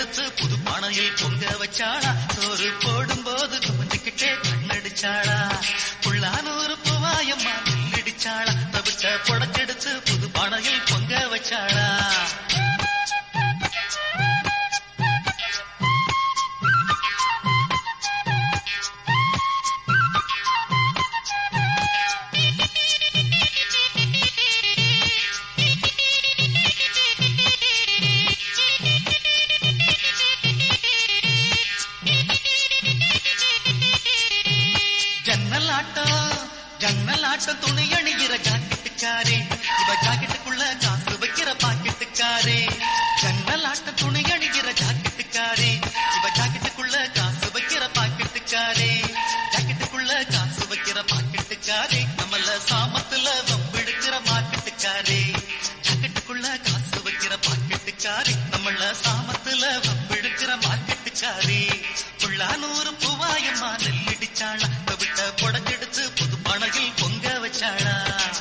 புடச்செடுத்து புது பானையில் பொங்க வச்சாளா சோறு போடும்போது குமிஞ்சுக்கிட்டே கண்ணடிச்சாளா புள்ளானூறு பூவாயம்மா நெல்லடிச்சாளா தவிச்ச புடச்செடுத்து புது பானையில் பொங்க வச்சாளா ஜன்னல் ஆட்டம் ஜன்னல் ஆட்டம் துணி அணிகிற ஜாக்கெட்டுக்காரே இவ ஜாக்கெட்டுக்குள்ள காசு வைக்கிற பாக்கெட்டுக்காரே ஜன்னல் ஆட்டம் துணி அணிகிற ஜாக்கெட்டுக்காரே இவ ஜாக்கெட்டுக்குள்ள காசு வைக்கிற பாக்கெட்டுக்காரே ஜாக்கெட்டுக்குள்ள காசு வைக்கிற பாக்கெட்டுக்காரே நம்மள சாமத்துல வம்பெடுக்கிற மார்க்கெட்டுக்காரே ஜாக்கெட்டுக்குள்ள காசு வைக்கிற பாக்கெட்டுக்காரே நம்மள சாமத்துல வம்பெடுக்கிற மார்க்கெட்டுக்காரே புள்ளானூறு பூவாயம்மா நெல்லடிச்சாளா தவிட்ட புடஞ்செடுத்து புது பணகில் பொங்க வச்சாளா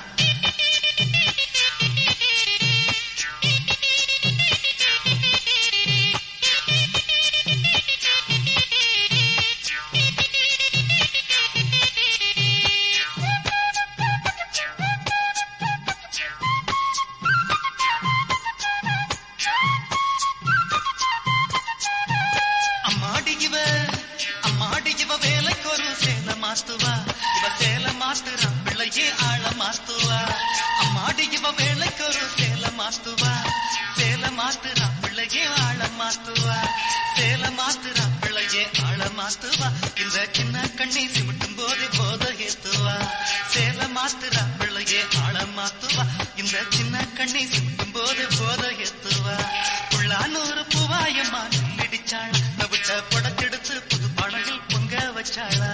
அம்மாடி இவ அம்மாடி இவ வேலைக்கு ஒரு சேல மாத்துவா இவ சேல மாத்துறா பிள்ளையே ஆழ மாத்துவா அம்மாடி இவ வேலைக்கு ஒரு சேல மாத்துவா சேல மாத்துறா பிள்ளையே ஆழ மாத்துவா சேல மாத்துறா பிள்ளையே ஆழ மாத்துவா இந்த சின்ன கண்ணி சிமிட்டும் போது போத ஏத்துவா சேல மாத்துறா பிள்ளையே ஆழ மாத்துவா இந்த சின்ன கண்ணி சிமிட்டும் போது போத ஏத்துவா புள்ளானூறு பூவாயம்மா நெல்லடிச்சாளா தவிட்ட புடச்செடுத்து புது படகில் பொங்க வச்சாளா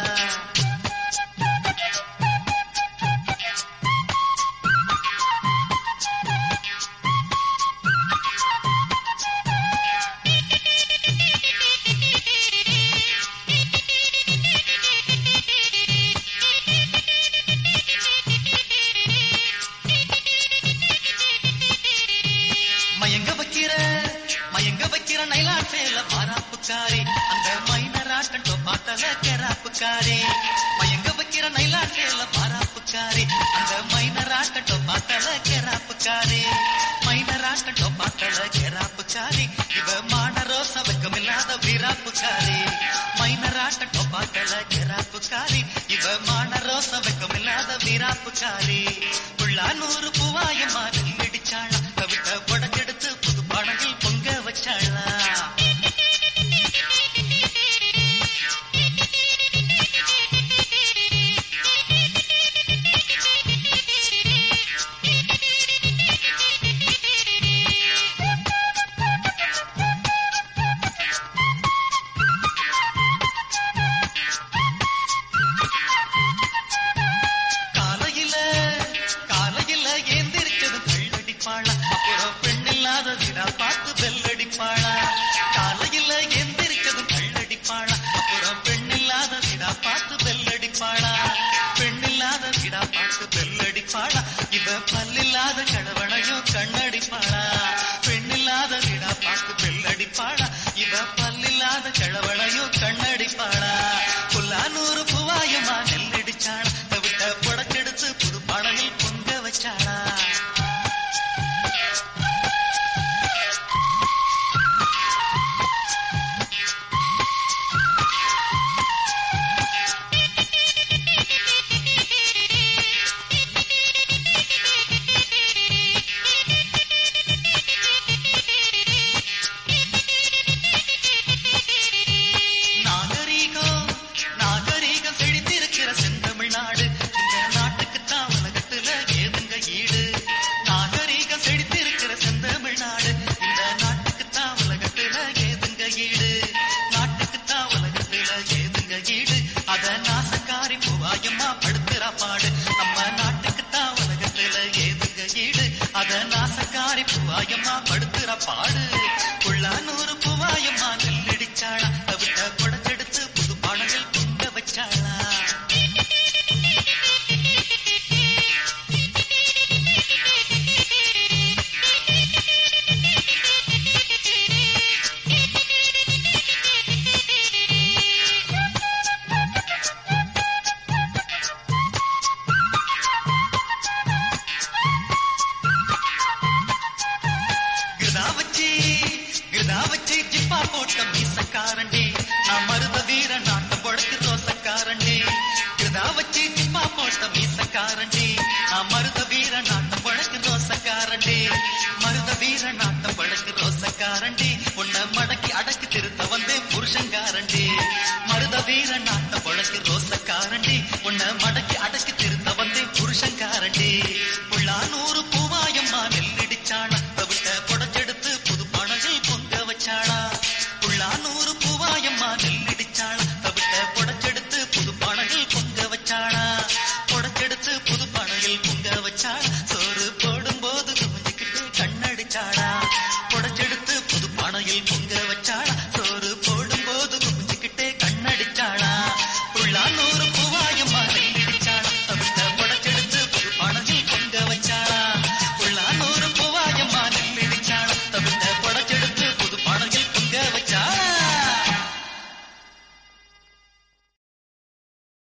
மயங்க வைக்கிற மயங்க வைக்கிற நைலான் சேல பாராப்புக்காரி அந்த மைனராட்டோ பாட்டல கெராப்புக்காரி மயங்க வைக்கிற நைலான் சேல பாராப்புக்காரி அந்த மைனராட்டோ பாட்டல கெராப்புக்காரி மைனராட்டோ பாட்டல கெராப்புக்காரி இவ மான ரோச வெக்கமில்லாத வீராப்புக்காரி மைனராட்டோ பாட்டல கெராப்புக்காரி இவ மான ரோச வெக்கமில்லாத வீராப்புக்காரி புள்ளானூறு பூவாயம்மா நெல்லடிச்சாளா தவிட்ட புடச்செடுத்து புது படகில் பொங்க வச்சாளா காலையில காலையில ஏந்திரிச்சது கள்ளடிப்பாளா அப்புறம் பெண்ணில்லாத விடா பார்த்து பெல்லடிப்பாளா காலையில ஏந்திரிச்சது கள்ளடிப்பாளா அப்புறம் பெண்ணில்லாத விடா பார்த்து பெல்லடிப்பாளா பெண்ணில்லாத விடா பார்த்து பெல்லடிப்பாளா இவ பல்லில்லாத கடவனையும் கண்ணடிப்பாளா பெண்ணில்லாத விடா பார்த்து பெல்லடிப்பாளா இவ பல்லில்லாத கிழவனையும் கண்ணடிப்பாளா புல்லானூறு பூவாயமா நெல்லடிச்சாளா தவிட்ட புடச்செடுத்து புது படகில் பொங்க வச்சாளா வச்சு ஜிப்பா போட்ட மீசக்காரண்டி நான் மருத வீர நாட்டம் பொழைக்கு ரோசக்காரண்டி கிருதா வச்சு ஜிப்பா போட்ட மீசக்காரண்டி நான் மருத வீர நாட்டம் பொழைக்கு ரோசக்காரண்டி மருத வீர நாட்டம் பொழைக்கு ரோசக்காரண்டி உன்னை மடக்கி அடக்கி திருத்த வந்தே புருஷங்காரண்டி மருத வீர நாட்டம் பொழைக்கு ரோசக்காரண்டி உன்னை மடக்கி அடக்கி திருத்த வந்தே புருஷங்காரண்டி புள்ளா நூறு பூவாயம்மா நெல்லிடிச்சாளா தவிட்ட புடச்செடுத்து புது பணங்கள் பொங்க வச்சாளா புள்ளா நூறு பூவாயம்மா நெல்லிடிச்சாளா தவிட்ட புடச்செடுத்து புது பணங்கள் பொங்க வச்சாளா புடச்செடுத்து புது பணங்கள் பொங்க வச்சாளா சோறு போடும்போது குமிஞ்சுக்கிட்டு கண்ணடிச்சாளா புடச்செடுத்து புது பணையில் பொங்க வச்சாளா